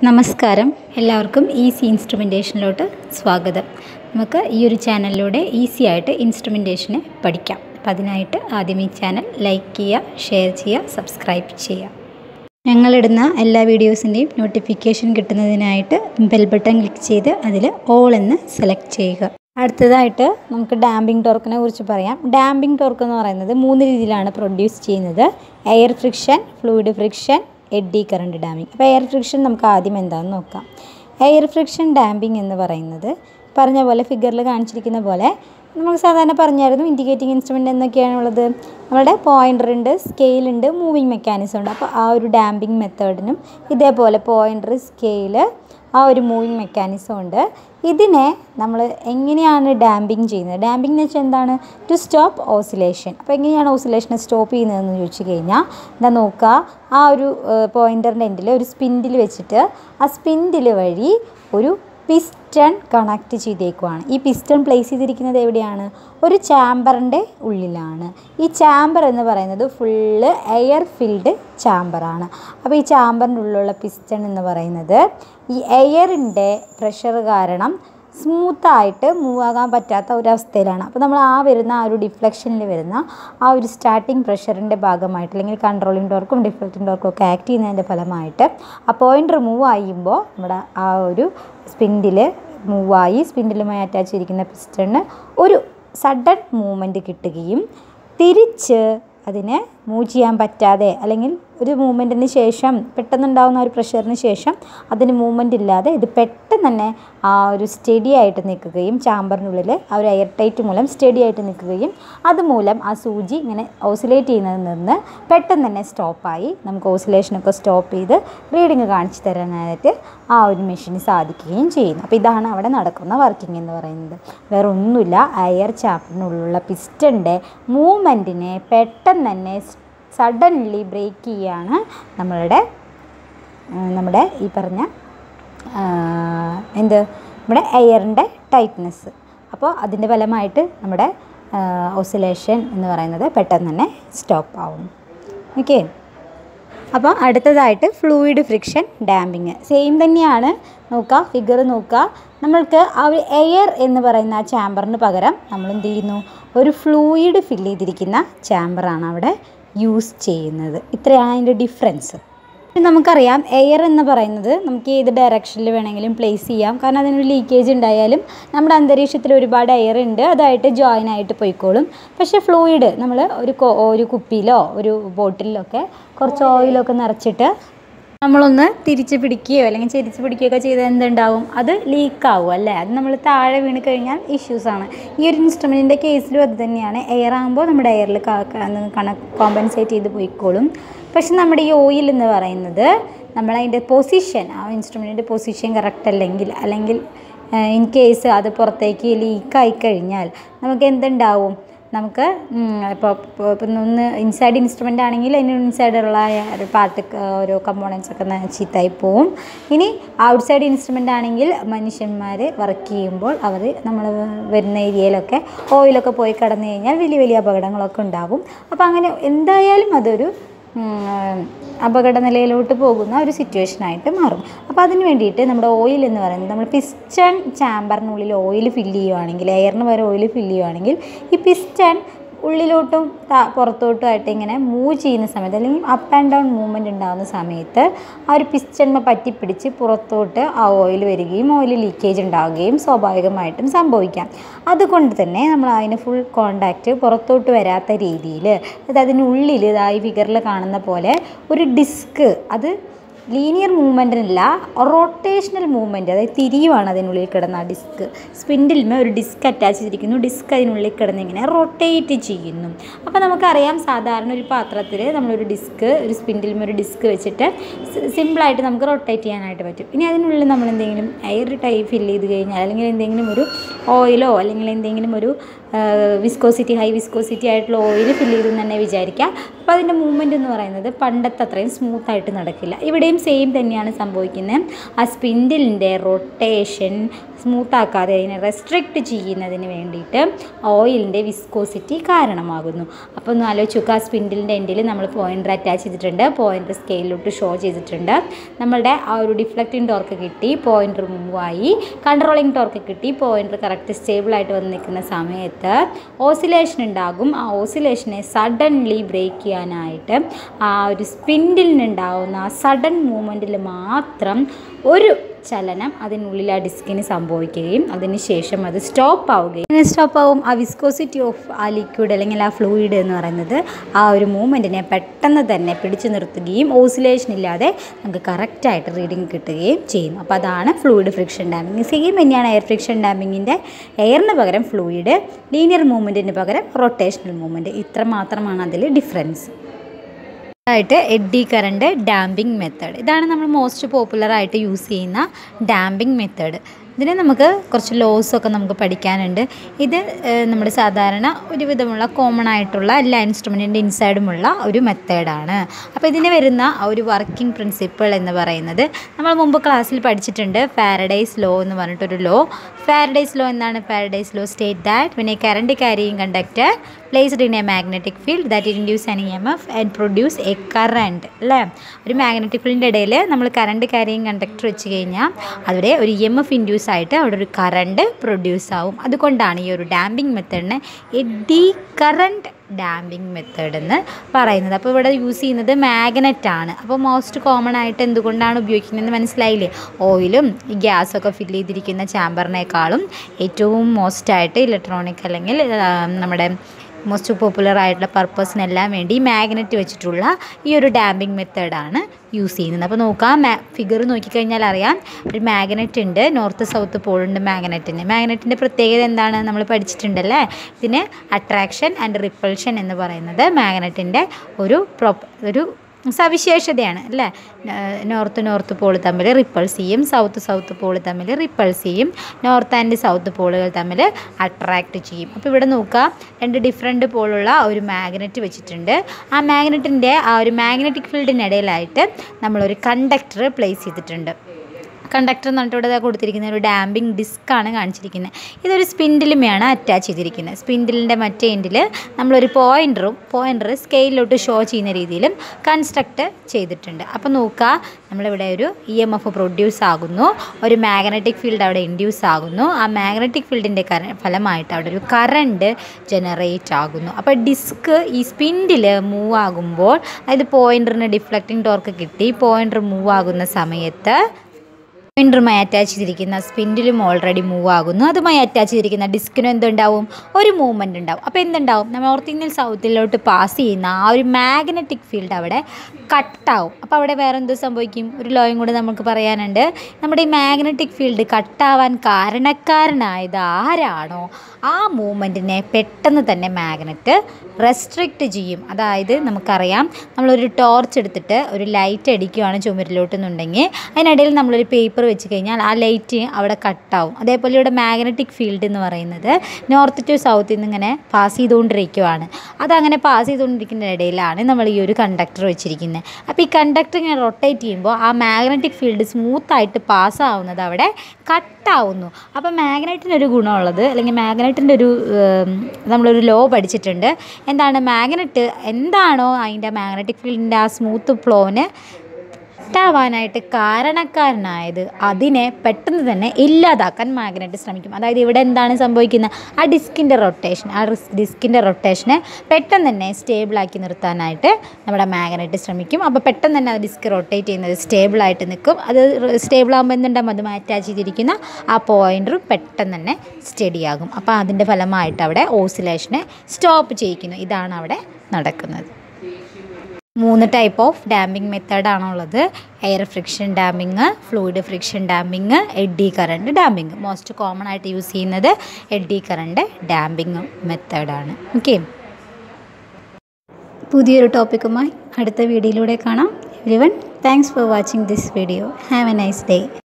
നമസ്കാരം എല്ലാവർക്കും ഈസി ഇൻസ്ട്രുമെൻറ്റേഷനിലോട്ട് സ്വാഗതം നമുക്ക് ഈ ഒരു ചാനലിലൂടെ ഈസി ആയിട്ട് ഇൻസ്ട്രുമെൻറ്റേഷനെ പഠിക്കാം അപ്പം അതിനായിട്ട് ആദ്യം ഈ ചാനൽ ലൈക്ക് ചെയ്യുക ഷെയർ ചെയ്യുക സബ്സ്ക്രൈബ് ചെയ്യുക ഞങ്ങളിടുന്ന എല്ലാ വീഡിയോസിൻ്റെയും നോട്ടിഫിക്കേഷൻ കിട്ടുന്നതിനായിട്ട് ബെൽ ബട്ടൺ ക്ലിക്ക് ചെയ്ത് അതിൽ ഓൾ എന്ന് സെലക്ട് ചെയ്യുക അടുത്തതായിട്ട് നമുക്ക് ഡാമ്പിംഗ് ടോർക്കിനെ കുറിച്ച് പറയാം ഡാമ്പിംഗ് ടോർക്ക് എന്ന് പറയുന്നത് മൂന്ന് രീതിയിലാണ് പ്രൊഡ്യൂസ് ചെയ്യുന്നത് air friction fluid friction eddy current damping അപ്പോൾ എയർ ഫ്രിക്ഷൻ നമുക്ക് ആദ്യം എന്താണെന്ന് നോക്കാം എയർ ഫ്രിക്ഷൻ ഡാമ്പിംഗ് എന്ന് പറയുന്നത് പറഞ്ഞ പോലെ ഫിഗറിൽ കാണിച്ചിരിക്കുന്ന പോലെ നമ്മൾ സാധാരണ പറഞ്ഞായിരുന്നു ഇൻഡിക്കേറ്റിംഗ് ഇൻസ്ട്രുമെൻ്റ് എന്നൊക്കെയാണുള്ളത് നമ്മുടെ പോയിൻ്റർ ഉണ്ട് സ്കെയിൽ ഉണ്ട് മൂവിങ് മെക്കാനിസം ഉണ്ട് അപ്പോൾ ആ ഒരു ഡാമ്പിംഗ് മെത്തേഡിനും ഇതേപോലെ പോയിൻ്റർ സ്കെയില് ആ ഒരു മൂവിങ് മെക്കാനിസം ഉണ്ട് ഇതിനെ നമ്മൾ എങ്ങനെയാണ് ഡാമ്പിങ് ചെയ്യുന്നത് ഡാമ്പിംഗ് എന്ന് വെച്ചാൽ എന്താണ് ടു സ്റ്റോപ്പ് ഓസിലേഷൻ അപ്പോൾ എങ്ങനെയാണ് ഓസിലേഷനെ സ്റ്റോപ്പ് ചെയ്യുന്നതെന്ന് ചോദിച്ചു കഴിഞ്ഞാൽ എന്താ നോക്കുക ആ ഒരു പോയിൻ്ററിൻ്റെ എൻഡിൽ ഒരു സ്പിൻഡിൽ വെച്ചിട്ട് ആ സ്പിൻഡിൽ വഴി ഒരു പിസ്റ്റൺ കണക്ട് ചെയ്തേക്കുവാണ് ഈ പിസ്റ്റൺ പ്ലേസ് ചെയ്തിരിക്കുന്നത് എവിടെയാണ് ഒരു ചാമ്പറിൻ്റെ ഉള്ളിലാണ് ഈ ചാമ്പർ എന്ന് പറയുന്നത് ഫുള്ള് എയർ ഫിൽഡ് ചാമ്പറാണ് അപ്പോൾ ഈ ചാമ്പറിൻ്റെ ഉള്ളിലുള്ള പിസ്റ്റൺ എന്ന് പറയുന്നത് ഈ എയറിൻ്റെ പ്രഷർ കാരണം സ്മൂത്തായിട്ട് മൂവ് ആകാൻ പറ്റാത്ത ഒരവസ്ഥയിലാണ് അപ്പോൾ നമ്മൾ ആ വരുന്ന ആ ഒരു ഡിഫ്ലക്ഷനിൽ വരുന്ന ആ ഒരു സ്റ്റാർട്ടിങ് പ്രഷറിൻ്റെ ഭാഗമായിട്ട് അല്ലെങ്കിൽ കൺട്രോളിംഗ് ടോർക്കും ഡിഫ്ലക്റ്റിംഗ് ടോർക്കും ഒക്കെ ആക്ട് ചെയ്യുന്നതിൻ്റെ ഫലമായിട്ട് ആ പോയിൻ്റ് മൂവ് ചെയ്യുമ്പോൾ നമ്മുടെ ആ ഒരു സ്പിൻഡിൽ മൂവായി സ്പിൻഡിലുമായി അറ്റാച്ച് ചെയ്തിരിക്കുന്ന പിസ്റ്റണിന് ഒരു സഡൻ മൂവ്മെൻറ്റ് കിട്ടുകയും തിരിച്ച് അതിനെ മൂവ് ചെയ്യാൻ പറ്റാതെ അല്ലെങ്കിൽ ഒരു മൂവ്മെൻറ്റിന് ശേഷം പെട്ടെന്നുണ്ടാകുന്ന ഒരു പ്രഷറിന് ശേഷം അതിന് മൂവ്മെൻറ്റ് ഇല്ലാതെ ഇത് പെട്ടെന്ന് തന്നെ ആ ഒരു സ്റ്റഡി ആയിട്ട് നിൽക്കുകയും ചാമ്പറിനുള്ളിൽ ആ ഒരു എയർ ടൈറ്റ് മൂലം സ്റ്റഡി ആയിട്ട് നിൽക്കുകയും അതുമൂലം ആ സൂചി ഇങ്ങനെ ഓസിലേറ്റ് ചെയ്യുന്നതിൽ നിന്ന് പെട്ടെന്ന് തന്നെ സ്റ്റോപ്പായി നമുക്ക് ഓസിലേഷനൊക്കെ സ്റ്റോപ്പ് ചെയ്ത് റീഡിങ് കാണിച്ചു തരാനായിട്ട് ആ ഒരു മെഷീന് സാധിക്കുകയും ചെയ്യുന്നു അപ്പോൾ ഇതാണ് അവിടെ നടക്കുന്ന വർക്കിംഗ് എന്ന് പറയുന്നത് വേറെ ഒന്നുമില്ല എയർ ചാമ്പറിനുള്ളിലുള്ള പിസ്റ്റൻ്റെ മൂവ്മെൻറ്റിനെ പെട്ടെന്ന് തന്നെ സഡൻലി ബ്രേക്ക് ചെയ്യുകയാണ് നമ്മളുടെ നമ്മുടെ ഈ പറഞ്ഞ എന്ത് നമ്മുടെ എയറിൻ്റെ ടൈറ്റ്നെസ് അപ്പോൾ അതിൻ്റെ ഫലമായിട്ട് നമ്മുടെ ഓസിലേഷൻ എന്ന് പറയുന്നത് പെട്ടെന്ന് തന്നെ സ്റ്റോപ്പ് ആവും ഓക്കെ അപ്പോൾ അടുത്തതായിട്ട് ഫ്ലൂയിഡ് ഫ്രിക്ഷൻ ഡാമ്പിങ് സെയിം തന്നെയാണ് നോക്കുക ഫിഗർ നോക്കുക നമ്മൾക്ക് ആ ഒരു എയർ എന്ന് പറയുന്ന ആ ചാമ്പറിന് പകരം നമ്മൾ എന്ത് ചെയ്യുന്നു ഒരു ഫ്ലൂയിഡ് ഫില്ല് ചെയ്തിരിക്കുന്ന ചാമ്പറാണ് അവിടെ യൂസ് ചെയ്യുന്നത് ഇത്രയാണ് അതിൻ്റെ ഡിഫറൻസ് നമുക്കറിയാം എയർ എന്ന് പറയുന്നത് നമുക്ക് ഏത് ഡയറക്ഷനിൽ വേണമെങ്കിലും പ്ലേസ് ചെയ്യാം കാരണം അതിനൊരു ലീക്കേജ് ഉണ്ടായാലും നമ്മുടെ അന്തരീക്ഷത്തിൽ ഒരുപാട് എയർ ഉണ്ട് അതായിട്ട് ജോയിൻ ആയിട്ട് പോയിക്കോളും പക്ഷേ ഫ്ലൂയിഡ് നമ്മൾ ഒരു ഒരു കുപ്പിയിലോ ഒരു ബോട്ടിലൊക്കെ കുറച്ച് ഓയിലൊക്കെ നിറച്ചിട്ട് നമ്മളൊന്ന് തിരിച്ച് പിടിക്കുകയോ അല്ലെങ്കിൽ ചെരിച്ച് പിടിക്കുകയൊക്കെ ചെയ്താൽ എന്തുണ്ടാവും അത് ലീക്കാവും അല്ലേ അത് നമ്മൾ താഴെ വീണ് കഴിഞ്ഞാൽ ഇഷ്യൂസാണ് ഈ ഒരു ഇൻസ്ട്രുമെൻറ്റിൻ്റെ കേസിലും അത് തന്നെയാണ് എയർ ആകുമ്പോൾ നമ്മുടെ എയറിൽ കണ കോമ്പൻസേറ്റ് ചെയ്ത് പോയിക്കോളും പക്ഷെ നമ്മുടെ ഈ ഓയിൽ എന്ന് പറയുന്നത് നമ്മളതിൻ്റെ പൊസിഷൻ ആ ഇൻസ്ട്രുമെൻറ്റിൻ്റെ പൊസിഷൻ കറക്റ്റ് അല്ലെങ്കിൽ അല്ലെങ്കിൽ ഇൻ കേസ് അത് പുറത്തേക്ക് ലീക്കായി കഴിഞ്ഞാൽ നമുക്ക് എന്തുണ്ടാവും നമുക്ക് ഇപ്പോൾ ഇപ്പം ഒന്ന് ഇൻസൈഡ് ഇൻസ്ട്രുമെൻ്റ് ആണെങ്കിൽ അതിന് ഇൻസൈഡുള്ള ഒരു പാർട്ട് ഓരോ കമ്പോണൻസ് ഒക്കെ ചീത്തായി പോവും ഇനി ഔട്ട്സൈഡ് ഇൻസ്ട്രുമെൻ്റ് ആണെങ്കിൽ മനുഷ്യന്മാർ വർക്ക് ചെയ്യുമ്പോൾ അവർ നമ്മൾ വരുന്ന ഏരിയയിലൊക്കെ ഓയിലൊക്കെ പോയി കടന്നു കഴിഞ്ഞാൽ വലിയ വലിയ അപകടങ്ങളൊക്കെ ഉണ്ടാവും അപ്പോൾ അങ്ങനെ എന്തായാലും അതൊരു അപകട നിലയിലോട്ട് പോകുന്ന ഒരു സിറ്റുവേഷനായിട്ട് മാറും അപ്പോൾ അതിന് വേണ്ടിയിട്ട് നമ്മുടെ ഓയിൽ എന്ന് പറയുന്നത് നമ്മൾ പിസ്റ്റൺ ചാമ്പറിനുള്ളിൽ ഓയിൽ ഫില്ല് ചെയ്യുവാണെങ്കിൽ എയറിന് വരെ ഓയിൽ ഫില്ല് ചെയ്യുവാണെങ്കിൽ ഈ പിസ്റ്റൺ ഉള്ളിലോട്ടും പുറത്തോട്ടും ആയിട്ട് ഇങ്ങനെ മൂവ് ചെയ്യുന്ന സമയത്ത് അല്ലെങ്കിൽ അപ്പ് ആൻഡ് ഡൗൺ മൂവ്മെൻറ്റ് ഉണ്ടാകുന്ന സമയത്ത് ആ ഒരു പിസ്റ്റൺമ പറ്റിപ്പിടിച്ച് പുറത്തോട്ട് ആ ഓയിൽ വരികയും ഓയിൽ ലീക്കേജ് ഉണ്ടാവുകയും സ്വാഭാവികമായിട്ടും സംഭവിക്കാം അതുകൊണ്ട് തന്നെ നമ്മൾ അതിന് ഫുൾ കോണ്ടാക്റ്റ് പുറത്തോട്ട് വരാത്ത രീതിയിൽ അത് അതിനുള്ളിൽ ഇതായി ഫിഗറിൽ കാണുന്ന പോലെ ഒരു ഡിസ്ക് അത് ലീനിയർ മൂവ്മെൻറ്റിനല്ല റൊട്ടേഷണൽ മൂവ്മെൻറ്റ് അതായത് തിരിയുവാണ് അതിനുള്ളിൽ കിടന്ന ആ ഡിസ്ക് സ്പിൻഡിൽമേ ഒരു ഡിസ്ക് അറ്റാച്ച് ചെയ്തിരിക്കുന്നു ഡിസ്ക് അതിനുള്ളിൽ കിടന്ന് ഇങ്ങനെ റൊട്ടേറ്റ് ചെയ്യുന്നു അപ്പോൾ നമുക്കറിയാം സാധാരണ ഒരു പാത്രത്തിൽ നമ്മളൊരു ഡിസ്ക് ഒരു സ്പിൻഡിൽമേ ഒരു ഡിസ്ക് വെച്ചിട്ട് സിമ്പിളായിട്ട് നമുക്ക് റൊട്ടേറ്റ് ചെയ്യാനായിട്ട് പറ്റും ഇനി അതിനുള്ളിൽ നമ്മൾ എന്തെങ്കിലും എയർ ടൈപ്പ് ഫില്ല് ചെയ്ത് കഴിഞ്ഞാൽ അല്ലെങ്കിൽ എന്തെങ്കിലും ഒരു ഓയിലോ അല്ലെങ്കിൽ എന്തെങ്കിലും ഒരു വിസ്കോസിറ്റി ഹൈ വിസ്കോസിറ്റി ആയിട്ടുള്ള ഓയിൽ ഫില്ല് ചെയ്തു തന്നെ വിചാരിക്കുക അപ്പോൾ അതിൻ്റെ മൂവ്മെൻറ്റ് എന്ന് പറയുന്നത് പണ്ടത്തെ അത്രയും സ്മൂത്തായിട്ട് നടക്കില്ല ഇവിടെയും സെയിം തന്നെയാണ് സംഭവിക്കുന്നത് ആ സ്പിൻഡിലിൻ്റെ റൊട്ടേഷൻ സ്മൂത്താക്കാതെ അതിനെ റെസ്ട്രിക്റ്റ് ചെയ്യുന്നതിന് വേണ്ടിയിട്ട് ഓയിലിൻ്റെ വിസ്കോസിറ്റി കാരണമാകുന്നു അപ്പോൾ ഒന്ന് ആലോചിച്ച് നോക്കുക ആ സ്പിൻഡിലിൻ്റെ എൻഡിൽ നമ്മൾ പോയിൻ്റർ അറ്റാച്ച് ചെയ്തിട്ടുണ്ട് പോയിൻ്റർ സ്കെയിലോട്ട് ഷോ ചെയ്തിട്ടുണ്ട് നമ്മളുടെ ആ ഒരു ഡിഫ്ലക്റ്റിംഗ് ടോർക്ക് കിട്ടി പോയിൻ്റർ മൂവ് ആയി കൺട്രോളിങ് ടോർക്ക് കിട്ടി പോയിൻ്റർ കറക്റ്റ് സ്റ്റേബിളായിട്ട് വന്ന് നിൽക്കുന്ന സമയത്ത് ഓസിലേഷൻ ഉണ്ടാകും ആ ഓസിലേഷനെ സഡൻലി ബ്രേക്ക് ചെയ്യാനായിട്ട് ആ ഒരു സ്പിൻഡിലിനുണ്ടാവുന്ന ആ സഡൻ മൂവ്മെൻറ്റിൽ മാത്രം ഒരു ചലനം അതിനുള്ളിൽ ആ ഡിസ്കിന് സംഭവിക്കുകയും അതിനുശേഷം അത് സ്റ്റോപ്പ് ആവുകയും സ്റ്റോപ്പ് ആവും ആ വിസ്കോസിറ്റി ഓഫ് ആ ലിക്വിഡ് അല്ലെങ്കിൽ ആ ഫ്ലൂയിഡ് എന്ന് പറയുന്നത് ആ ഒരു മൂവ്മെൻറ്റിനെ പെട്ടെന്ന് തന്നെ പിടിച്ചു നിർത്തുകയും ഓസിലേഷൻ ഇല്ലാതെ നമുക്ക് കറക്റ്റായിട്ട് റീഡിങ് കിട്ടുകയും ചെയ്യുന്നു അപ്പോൾ അതാണ് ഫ്ലൂയിഡ് ഫ്രിക്ഷൻ ഡാമിങ് സെയിം തന്നെയാണ് എയർ ഫ്രിക്ഷൻ ഡാമിങ്ങിൻ്റെ എയറിന് പകരം ഫ്ലൂയിഡ് ലീനിയർ മൂവ്മെൻറ്റിന് പകരം റൊട്ടേഷണൽ മൂവ്മെൻറ്റ് ഇത്ര മാത്രമാണ് അതിൽ ഡിഫറൻസ് ആയിട്ട് എഡ്ഡി കറണ്ട് ഡാമ്പിംഗ് മെത്തേഡ് ഇതാണ് നമ്മൾ മോസ്റ്റ് പോപ്പുലർ ആയിട്ട് യൂസ് ചെയ്യുന്ന ഡാമ്പിംഗ് മെത്തേഡ് ഇതിന് നമുക്ക് കുറച്ച് ലോസൊക്കെ നമുക്ക് പഠിക്കാനുണ്ട് ഇത് ഏഹ്, നമ്മുടെ സാധാരണ ഒരുവിധമുള്ള കോമൺ ആയിട്ടുള്ള എല്ലാ ഇൻസ്ട്രുമെൻറ്റിൻ്റെ ഇൻസൈഡുമുള്ള ഒരു മെത്തേഡാണ് അപ്പോൾ ഇതിന് വരുന്ന ആ ഒരു വർക്കിംഗ് പ്രിൻസിപ്പിൾ എന്ന് പറയുന്നത് നമ്മൾ മുമ്പ് ക്ലാസ്സിൽ പഠിച്ചിട്ടുണ്ട് ഫാരഡൈസ് ലോ എന്ന് പറഞ്ഞിട്ടൊരു ലോ ഫാരഡൈസ് ലോ എന്താണ് Faraday's law state that when a current carrying conductor placed in a magnetic field that induce an EMF and produce a current അല്ലേ ഒരു മാഗ്നറ്റിക് ഫീൽഡിൻ്റെ ഇടയിൽ നമ്മൾ കറണ്ട് ക്യാരിയിങ് കണ്ടക്ടർ വെച്ച് കഴിഞ്ഞാൽ അവിടെ ഒരു ഇ എം എഫ് ഇൻഡ്യൂസ് ആയിട്ട് അവിടെ ഒരു കറണ്ട് പ്രൊഡ്യൂസ് ആവും അതുകൊണ്ടാണ് ഈ ഒരു ഡാമ്പിംഗ് മെത്തേഡിനെ എഡി കറണ്ട് ഡാമ്പിംഗ് മെത്തേഡ് എന്ന് പറയുന്നത് അപ്പോൾ ഇവിടെ യൂസ് ചെയ്യുന്നത് മാഗ്നറ്റ് ആണ് അപ്പോൾ മോസ്റ്റ് കോമൺ ആയിട്ട് എന്തുകൊണ്ടാണ് ഉപയോഗിക്കുന്നതെന്ന് മനസ്സിലായില്ലേ ഓയിലും ഈ ഗ്യാസൊക്കെ ഫില്ല് ചെയ്തിരിക്കുന്ന ചാമ്പറിനേക്കാളും ഏറ്റവും മോസ്റ്റായിട്ട് ഇലക്ട്രോണിക് അല്ലെങ്കിൽ ആ, നമ്മുടെ മോസ്റ്റ് പോപ്പുലർ ആയിട്ടുള്ള പർപ്പസിനെല്ലാം വേണ്ടി മാഗ്നറ്റ് വെച്ചിട്ടുള്ള ഈ ഒരു ഡാമ്പിംഗ് മെത്തേഡാണ് യൂസ് ചെയ്യുന്നത് അപ്പോൾ നോക്കാം മാ ഫിഗർ നോക്കിക്കഴിഞ്ഞാൽ അറിയാം ഒരു മാഗ്നറ്റ് ഉണ്ട് നോർത്ത് സൗത്ത് പോളുണ്ട് മാഗ്നറ്റിന് മാഗ്നറ്റിൻ്റെ പ്രത്യേകത എന്താണ് നമ്മൾ പഠിച്ചിട്ടുണ്ടല്ലേ ഇതിന് അട്രാക്ഷൻ ആൻഡ് റിപ്പൾഷൻ എന്ന് പറയുന്നത് മാഗ്നറ്റിൻ്റെ ഒരു പ്രൊപ് ഒരു സവിശേഷതയാണ് അല്ലേ നോർത്ത് നോർത്ത് പോൾ തമ്മിൽ റിപ്പൾസ് ചെയ്യും സൗത്ത് സൗത്ത് പോൾ തമ്മിൽ റിപ്പൾസ് ചെയ്യും നോർത്ത് ആൻഡ് സൗത്ത് പോളുകൾ തമ്മിൽ അട്രാക്റ്റ് ചെയ്യും അപ്പോൾ ഇവിടെ നോക്കുക രണ്ട് ഡിഫറെൻറ്റ് പോലുള്ള ഒരു മാഗ്നറ്റ് വെച്ചിട്ടുണ്ട് ആ മാഗ്നറ്റിൻ്റെ ആ ഒരു മാഗ്നറ്റിക് ഫീൽഡിനിടയിലായിട്ട് നമ്മളൊരു കണ്ടക്ടർ പ്ലേസ് ചെയ്തിട്ടുണ്ട് കണ്ടക്ടർ എന്ന് പറഞ്ഞിട്ട് ഇവിടെ ദാ കൊടുത്തിരിക്കുന്ന ഒരു ഡാമ്പിംഗ് ഡിസ്ക്കാണ് കാണിച്ചിരിക്കുന്നത് ഇതൊരു സ്പിൻഡിലുമയാണ് അറ്റാച്ച് ചെയ്തിരിക്കുന്നത് സ്പിൻഡിലിൻ്റെ മറ്റേ എൻഡിൽ നമ്മളൊരു പോയിൻ്ററും പോയിൻ്റർ സ്കെയിലിലോട്ട് ഷോ ചെയ്യുന്ന രീതിയിലും കൺസ്ട്രക്റ്റ് ചെയ്തിട്ടുണ്ട് അപ്പോൾ നോക്കുക നമ്മളിവിടെ ഒരു ഇ എം എഫ് പ്രൊഡ്യൂസ് ആകുന്നു ഒരു മാഗ്നറ്റിക് ഫീൽഡ് അവിടെ ഇൻഡ്യൂസ് ആകുന്നു ആ മാഗ്നറ്റിക് ഫീൽഡിൻ്റെ കര ഫലമായിട്ട് അവിടെ ഒരു കറണ്ട് ജനറേറ്റ് ആകുന്നു അപ്പോൾ ഡിസ്ക് ഈ സ്പിൻഡിൽ മൂവ് ആകുമ്പോൾ അതായത് പോയിൻ്ററിന് ഡിഫ്ലക്റ്റിംഗ് ടോർക്ക് കിട്ടി പോയിൻ്റർ മൂവ് ആകുന്ന സമയത്ത് പോയിൻ്ററുമായി അറ്റാച്ച് ചെയ്തിരിക്കുന്ന സ്പിൻഡിലും ഓൾറെഡി മൂവ് ആകുന്നു അതുമായി അറ്റാച്ച് ചെയ്തിരിക്കുന്ന ഡിസ്കിനും എന്തുണ്ടാവും ഒരു മൂവ്മെൻ്റ് ഉണ്ടാവും അപ്പോൾ എന്തുണ്ടാവും നമ്മൾ നോർത്ത് ഇന്ത്യൻ സൗത്തിലോട്ട് പാസ് ചെയ്യുന്ന ആ ഒരു മാഗ്നറ്റിക് ഫീൽഡ് അവിടെ കട്ടാവും അപ്പോൾ അവിടെ വേറെ എന്തോ സംഭവിക്കും ഒരു ലോയും കൂടെ നമുക്ക് പറയാനുണ്ട് നമ്മുടെ ഈ മാഗ്നറ്റിക് ഫീൽഡ് കട്ടാവാൻ കാരണക്കാരനായത് ആരാണോ ആ മൂവ്മെൻറ്റിനെ പെട്ടെന്ന് തന്നെ മാഗ്നറ്റ് റെസ്ട്രിക്റ്റ് ചെയ്യും അതായത് നമുക്കറിയാം നമ്മളൊരു ടോർച്ച് എടുത്തിട്ട് ഒരു ലൈറ്റ് അടിക്കുകയാണ് ചുമരിലോട്ടെന്നുണ്ടെങ്കിൽ അതിനിടയിൽ നമ്മളൊരു പേപ്പർ വെച്ച് കഴിഞ്ഞാൽ ആ ലൈറ്റ് അവിടെ കട്ടാവും അതേപോലെ ഇവിടെ മാഗ്നറ്റിക് ഫീൽഡ് എന്ന് പറയുന്നത് നോർത്ത് ടു സൗത്തിൽ നിന്ന് ഇങ്ങനെ പാസ് ചെയ്തുകൊണ്ടിരിക്കുവാണ് അതങ്ങനെ പാസ് ചെയ്തുകൊണ്ടിരിക്കുന്ന ഇടയിലാണ് നമ്മൾ ഈ ഒരു കണ്ടക്ടർ വെച്ചിരിക്കുന്നത് അപ്പോൾ ഈ കണ്ടക്ടർ ഇങ്ങനെ റൊട്ടേറ്റ് ചെയ്യുമ്പോൾ ആ മാഗ്നറ്റിക് ഫീൽഡ് സ്മൂത്തായിട്ട് പാസ്സാവുന്നത് അവിടെ കട്ടാവുന്നു അപ്പോൾ മാഗ്നറ്റിനൊരു ഗുണമുള്ളത് അല്ലെങ്കിൽ മാഗ്നറ്റിൻ്റെ ഒരു ഉം, നമ്മളൊരു ലോ പഠിച്ചിട്ടുണ്ട് എന്താണ് മാഗ്നറ്റ് എന്താണോ അതിൻ്റെ മാഗ്നറ്റിക് ഫീൽഡിൻ്റെ ആ സ്മൂത്ത് ഫ്ലോന് കട്ടാവാനായിട്ട് കാരണക്കാരനായത് അതിനെ പെട്ടെന്ന് തന്നെ ഇല്ലാതാക്കാൻ മാഗ്നറ്റ് ശ്രമിക്കും അതായത് ഇവിടെ എന്താണ് സംഭവിക്കുന്നത് ആ ഡിസ്കിൻ്റെ റൊട്ടേഷൻ ആ ഡിസ്കിൻ്റെ റൊട്ടേഷനെ പെട്ടെന്ന് തന്നെ സ്റ്റേബിളാക്കി നിർത്താനായിട്ട് നമ്മുടെ മാഗ്നറ്റ് ശ്രമിക്കും അപ്പോൾ പെട്ടെന്ന് തന്നെ ആ ഡിസ്ക് റൊട്ടേറ്റ് ചെയ്യുന്നത് സ്റ്റേബിളായിട്ട് നിൽക്കും അത് സ്റ്റേബിൾ ആകുമ്പോൾ എന്തുണ്ടാകും അതുമായി അറ്റാച്ച് ചെയ്തിരിക്കുന്ന ആ പോയിൻ്ററും പെട്ടെന്ന് തന്നെ സ്റ്റഡിയാകും അപ്പോൾ അതിൻ്റെ ഫലമായിട്ട് അവിടെ ഓസിലേഷനെ സ്റ്റോപ്പ് ചെയ്യിക്കുന്നു ഇതാണ് അവിടെ നടക്കുന്നത് മൂന്ന് ടൈപ്പ് ഓഫ് ഡാമ്പിംഗ് മെത്തേഡാണുള്ളത് air friction damping fluid friction damping eddy current damping most common ആയിട്ട് യൂസ് ചെയ്യുന്നത് എഡ്ഡി കറണ്ട് ഡാമ്പിങ് മെത്തേഡാണ് ഓക്കെ പുതിയൊരു ടോപ്പിക്കുമായി അടുത്ത വീഡിയോയിലൂടെ കാണാം every one thanks for watching this video have a nice day